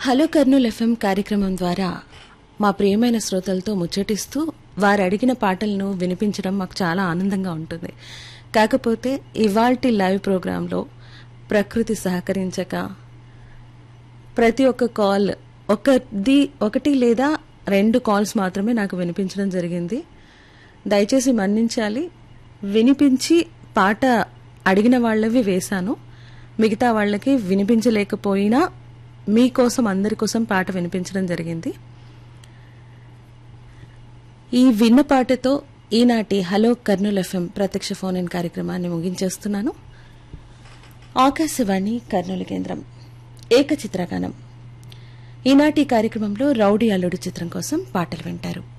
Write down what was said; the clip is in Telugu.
హలో కర్నూల్ ఎఫ్ఎం కార్యక్రమం ద్వారా మా ప్రియమైన శ్రోతలతో ముచ్చటిస్తూ వారు అడిగిన పాటలను వినిపించడం మాకు చాలా ఆనందంగా ఉంటుంది కాకపోతే ఇవాల్టి లైవ్ ప్రోగ్రాంలో ప్రకృతి సహకరించక ప్రతి ఒక్క కాల్ ఒకది ఒకటి లేదా రెండు కాల్స్ మాత్రమే నాకు వినిపించడం జరిగింది దయచేసి మన్నించాలి వినిపించి పాట అడిగిన వాళ్ళవి వేశాను మిగతా వాళ్ళకి వినిపించలేకపోయినా మీకోసం అందరి కోసం పాట వినిపించడం జరిగింది ఈ విన్న పాటతో ఈనాటి హలో కర్నూల్ ఎఫ్ఎం ప్రత్యక్ష ఫోన్ ఇన్ కార్యక్రమాన్ని ముగించేస్తున్నాను ఆకాశవాణి కర్నూలు కేంద్రం ఏక చిత్రగానం ఈనాటి కార్యక్రమంలో రౌడీ అల్లుడు చిత్రం కోసం పాటలు వింటారు